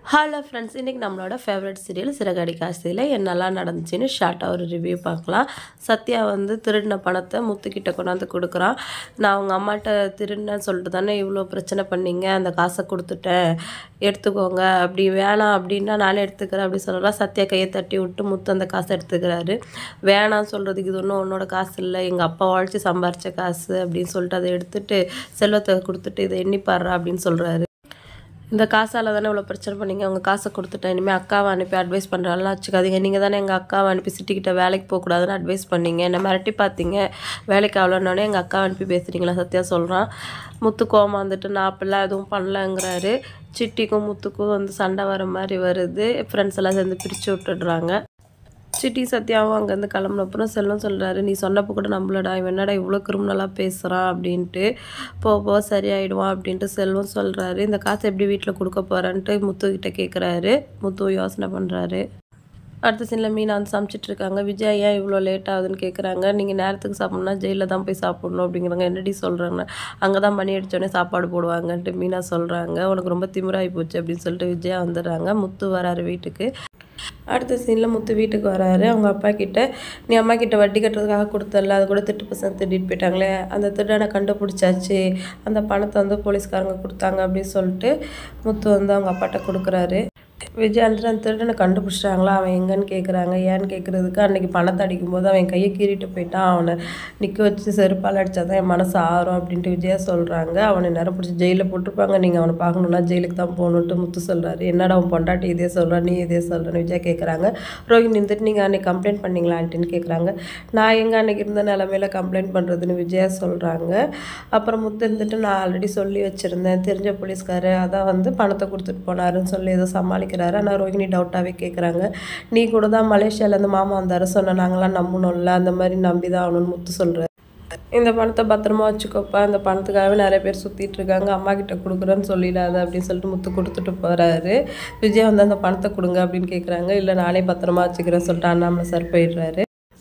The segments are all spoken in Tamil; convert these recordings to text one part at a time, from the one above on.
ஹலோ ஃப்ரெண்ட்ஸ் இன்றைக்கி நம்மளோட ஃபேவரட் சீரியல் சிறகடி காசியில் என்னெல்லாம் நடந்துச்சுன்னு ஷார்ட்டாக ஒரு ரிவ்யூ பார்க்கலாம் சத்யா வந்து திருடின பணத்தை முத்துக்கிட்ட கொண்டாந்து கொடுக்குறான் நான் அவங்க அம்மாட்ட திருடினேன்னு சொல்லிட்டு தானே இவ்வளோ பிரச்சனை பண்ணீங்க அந்த காசை கொடுத்துட்டேன் எடுத்துக்கோங்க அப்படி வேணாம் அப்படின்னா நானே எடுத்துக்கிறேன் அப்படி சொல்லலாம் சத்யா கையை தட்டி விட்டு முத்து அந்த காசை எடுத்துக்கிறாரு வேணாம் சொல்கிறதுக்கு இது ஒன்றும் உன்னோட காசு இல்லை எங்கள் அப்பா உழைச்சி சம்பாரித்த காசு அப்படின்னு சொல்லிட்டு அதை எடுத்துட்டு செல்வத்தை கொடுத்துட்டு இதை எண்ணிப்பாடுறா அப்படின்னு சொல்கிறாரு இந்த காசால் தானே இவ்வளோ பிரச்சனை பண்ணீங்க அவங்க காசை கொடுத்துட்டேன் இனிமேல் அக்காவை அனுப்பி அட்வைஸ் பண்ணுறாலாம் வச்சுக்காதீங்க நீங்கள் தானே எங்கள் அக்காவை அனுப்பி சிட்டிக்கிட்ட வேலைக்கு போகக்கூடாதுன்னு அட்வைஸ் பண்ணீங்க என்னை மிரட்டி பார்த்தீங்க வேலைக்கு அவ்வளோன்னே எங்கள் அக்காவை அனுப்பி பேசுகிறீங்களா சத்யா சொல்கிறான் முத்து கோமா வந்துட்டு நான் அப்படிலாம் எதுவும் பண்ணலங்கிறாரு சிட்டிக்கும் முத்துக்கும் வந்து சண்டை வர மாதிரி வருது ஃப்ரெண்ட்ஸ் எல்லாம் சேர்ந்து பிரித்து விட்டுடுறாங்க சிட்டி சத்யாவும் அங்கேருந்து கிளம்புன அப்புறம் செல்லம் சொல்கிறாரு நீ சொன்னப்போ கூட நம்மளடா இவன் என்னடா இவ்வளோ கிரிமினலாக பேசுகிறான் அப்படின்ட்டு போக போக சரியாயிடுவான் அப்படின்ட்டு செல்வம் சொல்கிறாரு இந்த காசை எப்படி வீட்டில் கொடுக்க போகிறான்ட்டு முத்துக்கிட்ட கேட்குறாரு முத்து யோசனை பண்ணுறாரு அடுத்த சீனில் மீனா வந்து சமைச்சிட்டு இருக்காங்க விஜய் ஏன் இவ்வளோ லேட் ஆகுதுன்னு கேட்குறாங்க நீங்கள் நேரத்துக்கு சாப்பிட்ணுன்னா ஜெயிலில் தான் போய் சாப்பிட்ணும் அப்படிங்கிறாங்க என்னடி சொல்கிறாங்க அங்கே தான் மணி அடித்தோடனே சாப்பாடு போடுவாங்கன்ட்டு மீனா சொல்கிறாங்க உனக்கு ரொம்ப திமிராகி போச்சு அப்படின்னு சொல்லிட்டு விஜயா வந்துடுறாங்க முத்து வராரு வீட்டுக்கு அடுத்த சீனில் முத்து வீட்டுக்கு வராரு அவங்க அப்பா கிட்ட நீ அம்மா கிட்ட வட்டி கட்டுறதுக்காக கொடுத்தல அது கூட திட்டு பசங்க திட்டிட்டு போயிட்டாங்களே அந்த திருடனை கண்டுபிடிச்சாச்சு அந்த பணத்தை வந்து போலீஸ்காரங்க கொடுத்தாங்க அப்படின்னு சொல்லிட்டு முத்து வந்து அவங்க அப்பாட்ட கொடுக்குறாரு விஜய் வந்துட்டு அந்த திருடனை கண்டுபிடிச்சிட்டாங்களா அவன் எங்கன்னு கேட்குறாங்க ஏன்னு கேட்குறதுக்கு அன்றைக்கி பணத்தை அடிக்கும்போது அவன் கையை கீறிட்டு போயிட்டான் அவனை நிற்க வச்சு செருப்பால் அடித்தா தான் என் மனசு ஆறும் அப்படின்ட்டு விஜயா சொல்கிறாங்க அவனை நேரம் பிடிச்சி ஜெயிலில் போட்டிருப்பாங்க நீங்கள் அவனை பார்க்கணுன்னா ஜெயிலுக்கு தான் போகணுன்ட்டு முத்து சொல்கிறாரு என்னடா அவன் பொண்டாட்டி இதே சொல்கிறான் நீ இதே சொல்கிறேன்னு விஜயா கேட்குறாங்க ரோஹிணி இருந்துட்டு நீங்கள் அன்றைக்கி கம்ப்ளைண்ட் பண்ணீங்களா ஆண்டின்னு கேட்குறாங்க நான் எங்கே அன்றைக்கி இருந்த நிலமையில கம்ப்ளைண்ட் பண்ணுறதுன்னு விஜயா சொல்கிறாங்க அப்புறம் முத்து இருந்துட்டு நான் ஆல்ரெடி சொல்லி வச்சுருந்தேன் தெரிஞ்ச போலீஸ்காரு அதான் வந்து பணத்தை கொடுத்துட்டு போனாருன்னு சொல்லி ஏதோ சமாளிக்கிறாரு ஆனால் ரோஹிணி டவுட்டாகவே கேட்குறாங்க நீ கூட தான் மலேசியாவிலேருந்து மாமா வந்தாரு சொன்ன நாங்களாம் நம்பணும்ல அந்த மாதிரி நம்பி தான் ஆகணும்னு முத்து சொல்கிறார் இந்த பணத்தை பத்திரமா வச்சுக்கோப்பா இந்த பணத்துக்காகவே நிறைய பேர் சுற்றிட்டு இருக்காங்க அம்மா கிட்ட கொடுக்குறேன்னு சொல்லிடாத அப்படின்னு சொல்லிட்டு முத்து கொடுத்துட்டு போகிறாரு விஜய் வந்து அந்த பணத்தை கொடுங்க அப்படின்னு கேட்குறாங்க இல்லை நானே பத்திரமா வச்சுக்கிறேன்னு சொல்லிட்டு அண்ணாமலை சார் போயிடுறாரு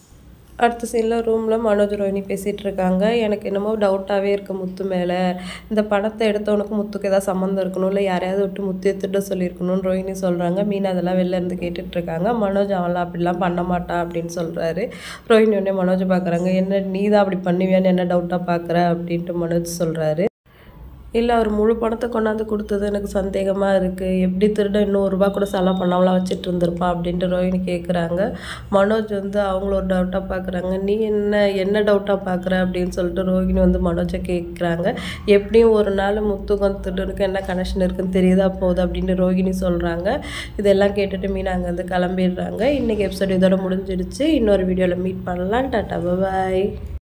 அடுத்த சீனில் ரூமில் மனோஜ் ரோஹினி பேசிகிட்டு இருக்காங்க எனக்கு என்னமோ டவுட்டாகவே இருக்குது முத்து மேலே இந்த பணத்தை எடுத்தவனுக்கு முத்துக்கு ஏதாவது சம்மந்தம் இருக்கணும் இல்லை யாரையாவது விட்டு முத்து எடுத்துட்டு சொல்லியிருக்கணும்னு ரோஹினி சொல்கிறாங்க மீனா அதெல்லாம் வெளில இருந்து கேட்டுட்டு இருக்காங்க மனோஜ் அவன்லாம் அப்படிலாம் பண்ண மாட்டான் அப்படின்னு சொல்கிறாரு ரோஹினி உடனே மனோஜ் பார்க்குறாங்க என்ன நீ தான் அப்படி பண்ணுவியான்னு என்ன டவுட்டாக பார்க்குற அப்படின்ட்டு மனோஜ் சொல்கிறாரு இல்லை அவர் முழு பணத்தை கொண்டாந்து கொடுத்தது எனக்கு சந்தேகமாக இருக்குது எப்படி திருட இன்னும் ஒரு ரூபா கூட செலவு பண்ணாமலாம் வச்சுட்டு இருந்திருப்பான் அப்படின்ட்டு ரோஹினி கேட்குறாங்க மனோஜ் வந்து அவங்கள ஒரு டவுட்டாக பார்க்குறாங்க நீ என்ன என்ன டவுட்டாக பார்க்குற அப்படின்னு சொல்லிட்டு ரோஹிணி வந்து மனோஜை கேட்குறாங்க எப்படியும் ஒரு நாள் முத்துக்கும் திருடனுக்கும் என்ன கனெக்ஷன் இருக்குன்னு தெரியுதா போகுது அப்படின்ட்டு ரோஹிணி சொல்கிறாங்க இதெல்லாம் கேட்டுட்டு மீனா அங்கேருந்து கிளம்பிடுறாங்க இன்றைக்கி எபிசோட் இதோட முடிஞ்சிடுச்சு இன்னொரு வீடியோவில் மீட் பண்ணலாம் டாட்டா பாய்